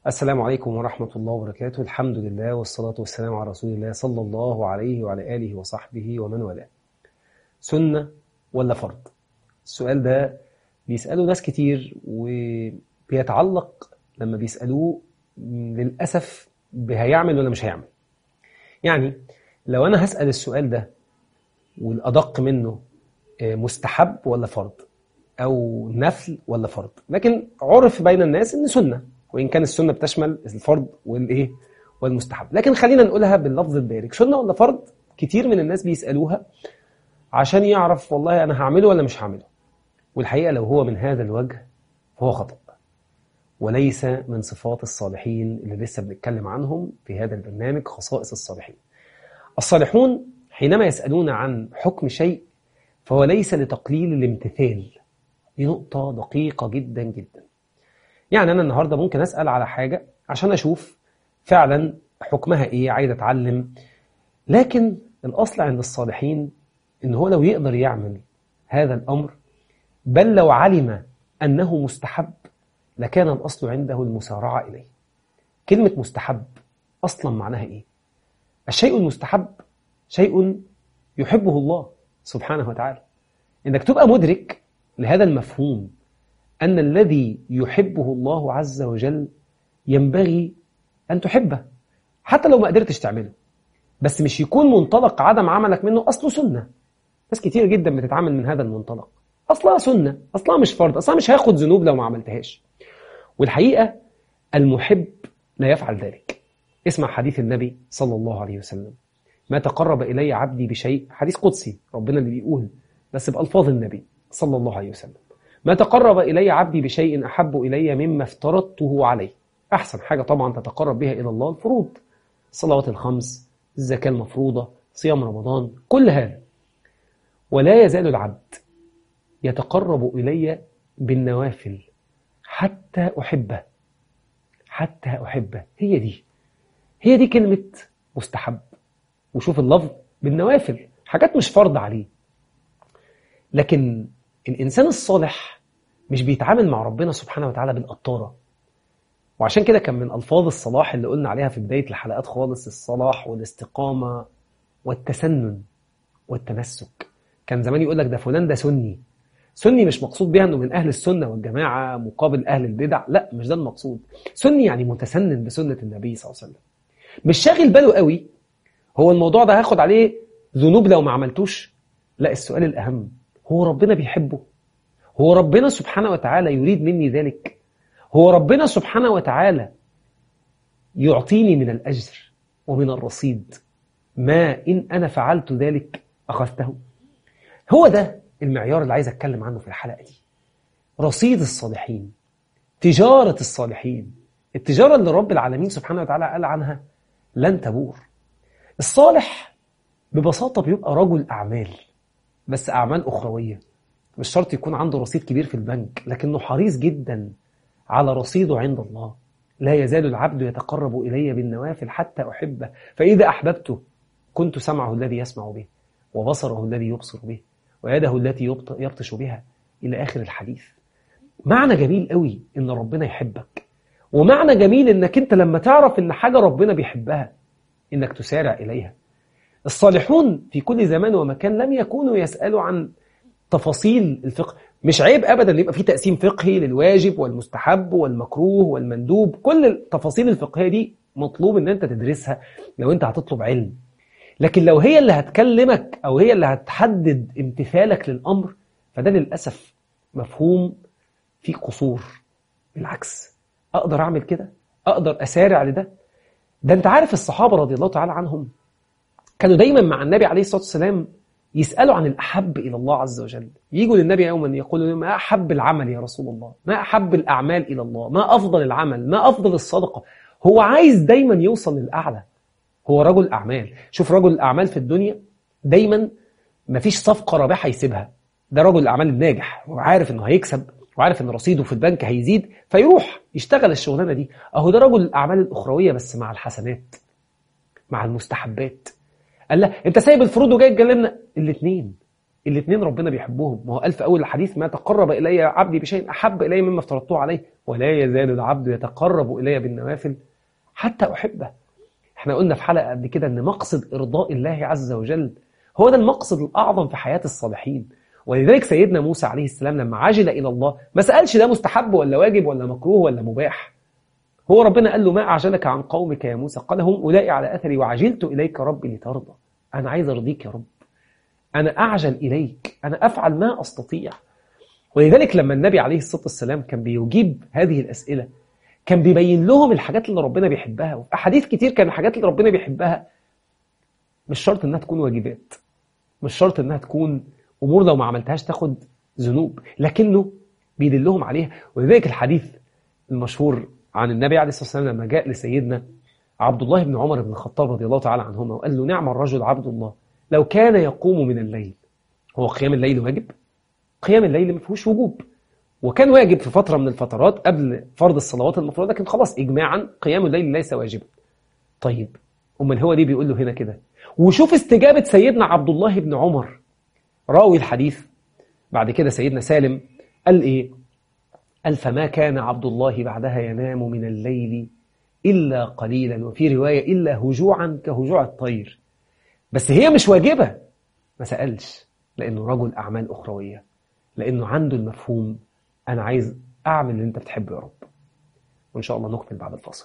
السلام عليكم ورحمة الله وبركاته الحمد لله والصلاة والسلام على رسول الله صلى الله عليه وعلى آله وصحبه ومن والاه سنة ولا فرض السؤال ده بيسأله ناس كتير وبيتعلق لما بيسألوه للأسف هيعمل ولا مش هيعمل يعني لو أنا هسأل السؤال ده والأدق منه مستحب ولا فرض أو نفل ولا فرض لكن عرف بين الناس إن سنة وإن كان السنة بتشمل الفرض والإيه والمستحب لكن خلينا نقولها باللفظ البارك سنة ولا فرض كتير من الناس بيسألوها عشان يعرف والله أنا هعمله ولا مش هعمله والحقيقة لو هو من هذا الوجه فهو خطأ وليس من صفات الصالحين اللي لسه بنتكلم عنهم في هذا البرنامج خصائص الصالحين الصالحون حينما يسألون عن حكم شيء فهو ليس لتقليل الامتثال دي نقطة دقيقة جدا جدا يعني أنا النهاردة ممكن أسأل على حاجة عشان أشوف فعلا حكمها إيه عايز أتعلم لكن الأصل عند الصالحين إن هو لو يقدر يعمل هذا الأمر بل لو علم أنه مستحب لكان الأصل عنده المسارعة إليه كلمة مستحب أصلا معناها إيه؟ الشيء المستحب شيء يحبه الله سبحانه وتعالى إنك تبقى مدرك لهذا المفهوم أن الذي يحبه الله عز وجل ينبغي أن تحبه حتى لو ما قدرتش تعمله بس مش يكون منطلق عدم عملك منه أصله سنة ناس كتير جدا بتتعامل من هذا المنطلق أصلها سنة أصلها مش فرض أصلها مش هاخد ذنوب لو ما عملتهاش والحقيقة المحب لا يفعل ذلك اسمع حديث النبي صلى الله عليه وسلم ما تقرب إلي عبدي بشيء حديث قدسي ربنا اللي بيقول بس بألفاظ النبي صلى الله عليه وسلم ما تقرب إلي عبدي بشيء أحب إلي مما افترضته عليه أحسن حاجة طبعا تتقرب بها إلى الله الفروض الصلوات الخمس الزكاة المفروضة صيام رمضان كل هذا ولا يزال العبد يتقرب إلي بالنوافل حتى أحبه حتى أحبه هي دي هي دي كلمة مستحب وشوف اللفظ بالنوافل حاجات مش فرض عليه لكن الإنسان الصالح مش بيتعامل مع ربنا سبحانه وتعالى بالقطارة وعشان كده كان من ألفاظ الصلاح اللي قلنا عليها في بداية الحلقات خالص الصلاح والاستقامة والتسنن والتمسك كان زمان يقول لك ده فلان ده سني سني مش مقصود بيها انه من اهل السنه والجماعه مقابل اهل البدع لا مش ده المقصود سني يعني متسنن بسنه النبي صلى الله عليه وسلم مش شاغل باله قوي هو الموضوع ده هاخد عليه ذنوب لو ما عملتوش لا السؤال الاهم هو ربنا بيحبه هو ربنا سبحانه وتعالى يريد مني ذلك هو ربنا سبحانه وتعالى يعطيني من الاجر ومن الرصيد ما ان انا فعلت ذلك اخذته هو ده المعيار اللي عايز اتكلم عنه في الحلقه دي رصيد الصالحين تجاره الصالحين التجاره اللي رب العالمين سبحانه وتعالى قال عنها لن تبور الصالح ببساطه بيبقى رجل اعمال بس اعمال اخرويه مش شرط يكون عنده رصيد كبير في البنك لكنه حريص جدا على رصيده عند الله لا يزال العبد يتقرب الي بالنوافل حتى احبه فاذا احببته كنت سمعه الذي يسمع به وبصره الذي يبصر به ويده التي يبطش بها إلى آخر الحديث معنى جميل قوي إن ربنا يحبك ومعنى جميل إنك أنت لما تعرف إن حاجة ربنا بيحبها إنك تسارع إليها الصالحون في كل زمان ومكان لم يكونوا يسألوا عن تفاصيل الفقه مش عيب أبدا يبقى في تقسيم فقهي للواجب والمستحب والمكروه والمندوب كل التفاصيل الفقهية دي مطلوب إن أنت تدرسها لو أنت هتطلب علم لكن لو هي اللي هتكلمك أو هي اللي هتحدد امتثالك للأمر فده للأسف مفهوم فيه قصور بالعكس أقدر أعمل كده أقدر أسارع لده ده أنت عارف الصحابة رضي الله تعالى عنهم كانوا دايما مع النبي عليه الصلاة والسلام يسألوا عن الأحب إلى الله عز وجل يجوا للنبي يوما يقولوا ما أحب العمل يا رسول الله ما أحب الأعمال إلى الله ما أفضل العمل ما أفضل الصدقة هو عايز دايما يوصل للأعلى هو رجل أعمال شوف رجل الأعمال في الدنيا دايما مفيش صفقة رابحة يسيبها ده رجل الأعمال الناجح هو عارف إنه هيكسب وعارف إن رصيده في البنك هيزيد فيروح يشتغل الشغلانة دي أهو ده رجل الأعمال الأخروية بس مع الحسنات مع المستحبات قال لا أنت سايب الفروض وجاي تكلمنا الاثنين الاثنين ربنا بيحبهم ما هو قال في اول الحديث ما تقرب الي عبدي بشيء احب الي مما افترضته عليه ولا يزال العبد يتقرب الي بالنوافل حتى احبه احنا قلنا في حلقه قبل كده ان مقصد ارضاء الله عز وجل هو ده المقصد الاعظم في حياه الصالحين ولذلك سيدنا موسى عليه السلام لما عجل الى الله ما سالش ده مستحب ولا واجب ولا مكروه ولا مباح هو ربنا قال له ما اعجلك عن قومك يا موسى قال هم اولئك على اثري وعجلت اليك ربي لترضى انا عايز ارضيك يا رب أنا أعجل إليك أنا أفعل ما أستطيع ولذلك لما النبي عليه الصلاة والسلام كان بيجيب هذه الأسئلة كان بيبين لهم الحاجات اللي ربنا بيحبها وفي أحاديث كتير كان الحاجات اللي ربنا بيحبها مش شرط إنها تكون واجبات مش شرط إنها تكون أمور لو ما عملتهاش تاخد ذنوب لكنه بيدلهم عليها ولذلك الحديث المشهور عن النبي عليه الصلاة والسلام لما جاء لسيدنا عبد الله بن عمر بن الخطاب رضي الله تعالى عنهما وقال له نعم الرجل عبد الله لو كان يقوم من الليل هو قيام الليل واجب قيام الليل ما فيهوش وجوب وكان واجب في فترة من الفترات قبل فرض الصلوات المفروضة لكن خلاص إجماعا قيام الليل ليس واجبا طيب أمال هو ليه بيقول له هنا كده وشوف استجابة سيدنا عبد الله بن عمر راوي الحديث بعد كده سيدنا سالم قال إيه قال فما كان عبد الله بعدها ينام من الليل إلا قليلا وفي رواية إلا هجوعا كهجوع الطير بس هي مش واجبة ما سألش لأنه رجل أعمال أخروية لأنه عنده المفهوم أنا عايز أعمل اللي أنت بتحبه يا رب وإن شاء الله نكمل بعد الفاصل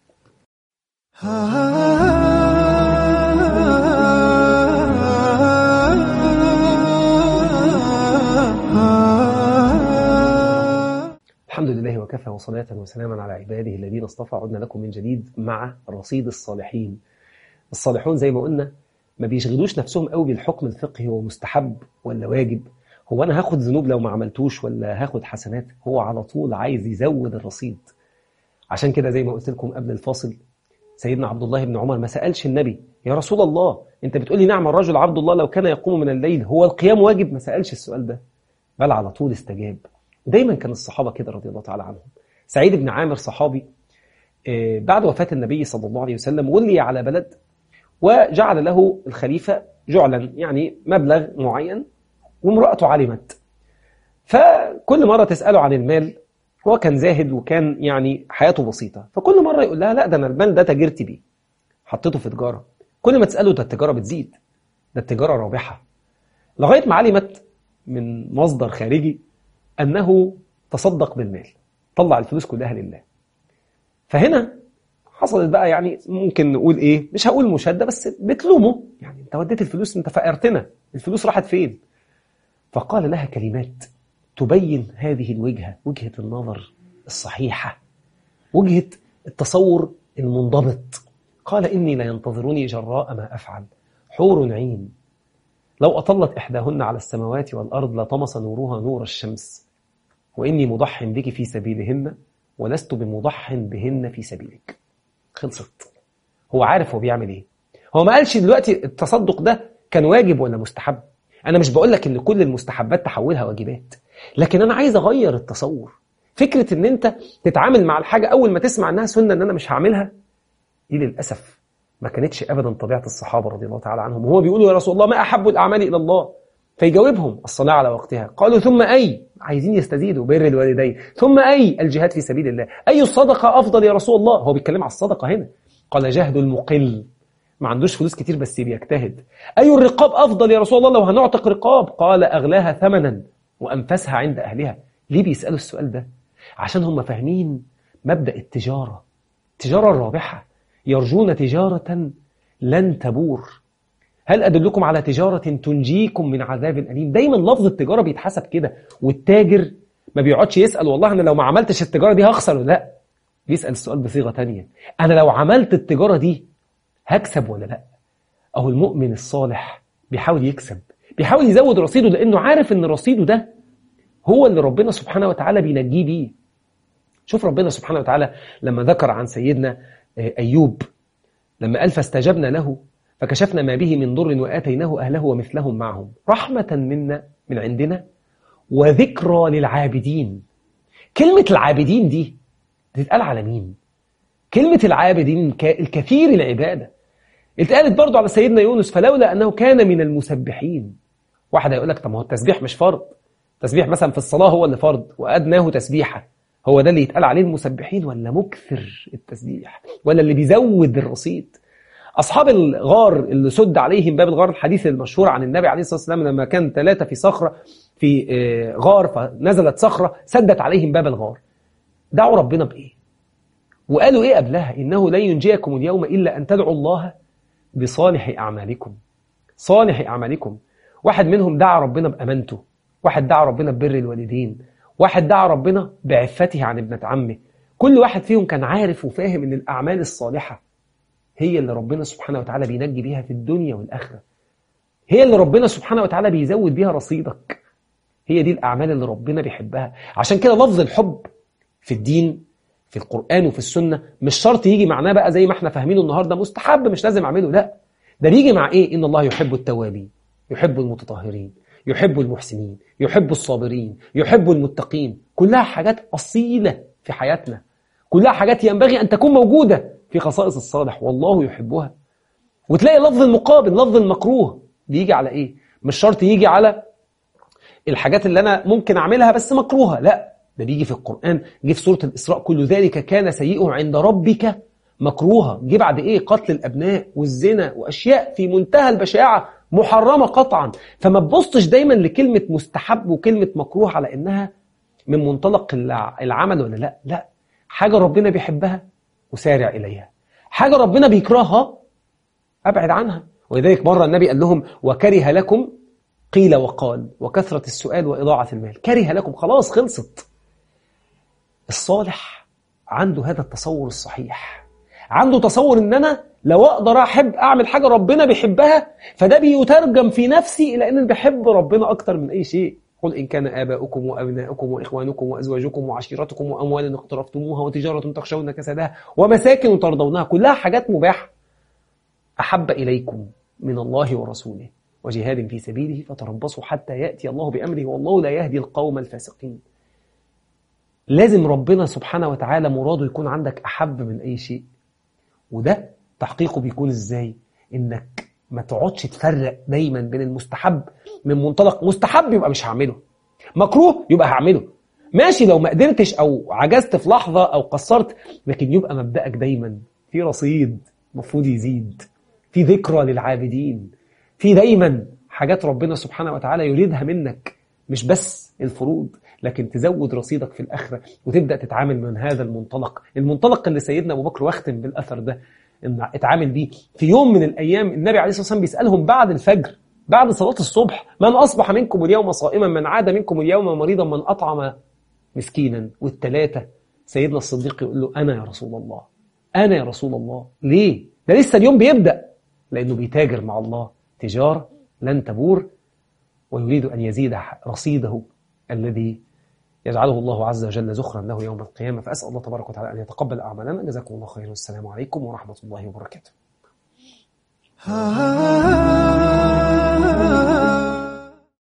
الحمد لله وكفى وصلاة وسلاما على عباده الذين اصطفى عدنا لكم من جديد مع رصيد الصالحين الصالحون زي ما قلنا ما بيشغلوش نفسهم قوي بالحكم الفقهي هو مستحب ولا واجب هو انا هاخد ذنوب لو ما عملتوش ولا هاخد حسنات هو على طول عايز يزود الرصيد عشان كده زي ما قلت لكم قبل الفاصل سيدنا عبد الله بن عمر ما سألش النبي يا رسول الله انت بتقولي نعم الرجل عبد الله لو كان يقوم من الليل هو القيام واجب ما سألش السؤال ده بل على طول استجاب ودايما كان الصحابة كده رضي الله تعالى عنهم سعيد بن عامر صحابي بعد وفاة النبي صلى الله عليه وسلم ولي على بلد وجعل له الخليفة جعلا يعني مبلغ معين وامرأته علمت فكل مرة تسأله عن المال هو كان زاهد وكان يعني حياته بسيطة فكل مرة يقول لها لا ده أنا المال ده تاجرت بيه حطيته في تجارة كل ما تسأله ده التجارة بتزيد ده التجارة رابحة لغاية ما علمت من مصدر خارجي أنه تصدق بالمال طلع الفلوس كلها لله فهنا حصلت بقى يعني ممكن نقول ايه مش هقول مشاده بس بتلومه يعني انت وديت الفلوس انت فقرتنا الفلوس راحت فين فقال لها كلمات تبين هذه الوجهه وجهه النظر الصحيحه وجهه التصور المنضبط قال اني لينتظرني جراء ما افعل حور عين لو اطلت احداهن على السماوات والارض لطمس نورها نور الشمس واني مضح بك في سبيلهن ولست بمضح بهن في سبيلك خلصت هو عارف هو بيعمل ايه هو ما قالش دلوقتي التصدق ده كان واجب ولا مستحب انا مش بقول لك ان كل المستحبات تحولها واجبات لكن انا عايز اغير التصور فكره ان انت تتعامل مع الحاجه اول ما تسمع انها سنه ان انا مش هعملها دي للاسف ما كانتش ابدا طبيعه الصحابه رضي الله تعالى عنهم وهو بيقولوا يا رسول الله ما احب الاعمال الى الله فيجاوبهم الصلاه على وقتها قالوا ثم اي عايزين يستزيدوا بر الوالدين ثم اي الجهاد في سبيل الله اي الصدقه افضل يا رسول الله هو بيتكلم على الصدقه هنا قال جهد المقل ما عندوش فلوس كتير بس بيجتهد اي الرقاب افضل يا رسول الله لو هنعتق رقاب قال اغلاها ثمنا وانفسها عند اهلها ليه بيسالوا السؤال ده عشان هم فاهمين مبدا التجاره التجاره الرابحه يرجون تجاره لن تبور هل أدلكم على تجارة تنجيكم من عذاب أليم دايما لفظ التجارة بيتحسب كده والتاجر ما بيقعدش يسأل والله أنا لو ما عملتش التجارة دي هخسر ولا لا بيسأل السؤال بصيغة تانية أنا لو عملت التجارة دي هكسب ولا لا أو المؤمن الصالح بيحاول يكسب بيحاول يزود رصيده لأنه عارف أن رصيده ده هو اللي ربنا سبحانه وتعالى بينجيه بيه شوف ربنا سبحانه وتعالى لما ذكر عن سيدنا أيوب لما قال فاستجبنا له فكشفنا ما به من ضر وآتيناه أهله ومثلهم معهم رحمة منا من عندنا وذكرى للعابدين كلمة العابدين دي تتقال على مين؟ كلمة العابدين الكثير العبادة اتقالت برضو على سيدنا يونس فلولا أنه كان من المسبحين واحد هيقول لك طب ما هو التسبيح مش فرض تسبيح مثلا في الصلاة هو اللي فرض وأدناه تسبيحة هو ده اللي يتقال عليه المسبحين ولا مكثر التسبيح ولا اللي بيزود الرصيد أصحاب الغار اللي سد عليهم باب الغار الحديث المشهور عن النبي عليه الصلاة والسلام لما كان ثلاثة في صخرة في غار فنزلت صخرة سدت عليهم باب الغار دعوا ربنا بإيه وقالوا إيه قبلها إنه لن ينجيكم اليوم إلا أن تدعوا الله بصالح أعمالكم صالح أعمالكم واحد منهم دعا ربنا بأمانته واحد دعا ربنا ببر الوالدين واحد دعا ربنا بعفته عن ابنة عمه كل واحد فيهم كان عارف وفاهم ان الأعمال الصالحة هي اللي ربنا سبحانه وتعالى بينجي بيها في الدنيا والآخرة هي اللي ربنا سبحانه وتعالى بيزود بيها رصيدك هي دي الأعمال اللي ربنا بيحبها عشان كده لفظ الحب في الدين في القرآن وفي السنة مش شرط يجي معناه بقى زي ما احنا فاهمينه النهاردة مستحب مش لازم أعمله لا ده بيجي مع إيه إن الله يحب التوابين يحب المتطهرين يحب المحسنين يحب الصابرين يحب المتقين كلها حاجات أصيلة في حياتنا كلها حاجات ينبغي أن تكون موجودة في خصائص الصالح والله يحبها وتلاقي لفظ المقابل لفظ المكروه بيجي على إيه مش شرط يجي على الحاجات اللي أنا ممكن أعملها بس مكروهة لا ده بيجي في القرآن جه في سورة الإسراء كل ذلك كان سيئه عند ربك مكروهة جه بعد إيه قتل الأبناء والزنا وأشياء في منتهى البشاعة محرمة قطعا فما تبصش دايما لكلمة مستحب وكلمة مكروه على إنها من منطلق العمل ولا لا لا حاجة ربنا بيحبها وسارع إليها حاجة ربنا بيكرهها أبعد عنها ولذلك مرة النبي قال لهم وكره لكم قيل وقال وكثرة السؤال وإضاعة المال كره لكم خلاص خلصت الصالح عنده هذا التصور الصحيح عنده تصور ان انا لو اقدر احب اعمل حاجه ربنا بيحبها فده بيترجم في نفسي الى ان بحب ربنا اكتر من اي شيء قل ان كان اباؤكم وابناؤكم واخوانكم وازواجكم وعشيرتكم واموال اقترفتموها وتجاره تخشون كسادها ومساكن ترضونها كلها حاجات مباحه احب اليكم من الله ورسوله وجهاد في سبيله فتربصوا حتى ياتي الله بامره والله لا يهدي القوم الفاسقين لازم ربنا سبحانه وتعالى مراده يكون عندك احب من اي شيء وده تحقيقه بيكون ازاي انك ما تقعدش تفرق دايما بين المستحب من منطلق مستحب يبقى مش هعمله مكروه يبقى هعمله ماشي لو ما قدرتش او عجزت في لحظة او قصرت لكن يبقى مبدأك دايما في رصيد المفروض يزيد في ذكرى للعابدين في دايما حاجات ربنا سبحانه وتعالى يريدها منك مش بس الفروض لكن تزود رصيدك في الآخرة وتبدأ تتعامل من هذا المنطلق المنطلق اللي سيدنا أبو بكر واختم بالأثر ده إن اتعامل بيه في يوم من الأيام النبي عليه الصلاة والسلام بيسألهم بعد الفجر بعد صلاة الصبح من أصبح منكم اليوم صائما من عاد منكم اليوم مريضا من أطعم مسكينا والثلاثة سيدنا الصديق يقول له أنا يا رسول الله أنا يا رسول الله ليه؟ ده لسه اليوم بيبدأ لأنه بيتاجر مع الله تجارة لن تبور ويريد أن يزيد رصيده الذي يجعله الله عز وجل زخرا له يوم القيامة فأسأل الله تبارك وتعالى أن يتقبل أعمالنا جزاكم الله خيرا والسلام عليكم ورحمة الله وبركاته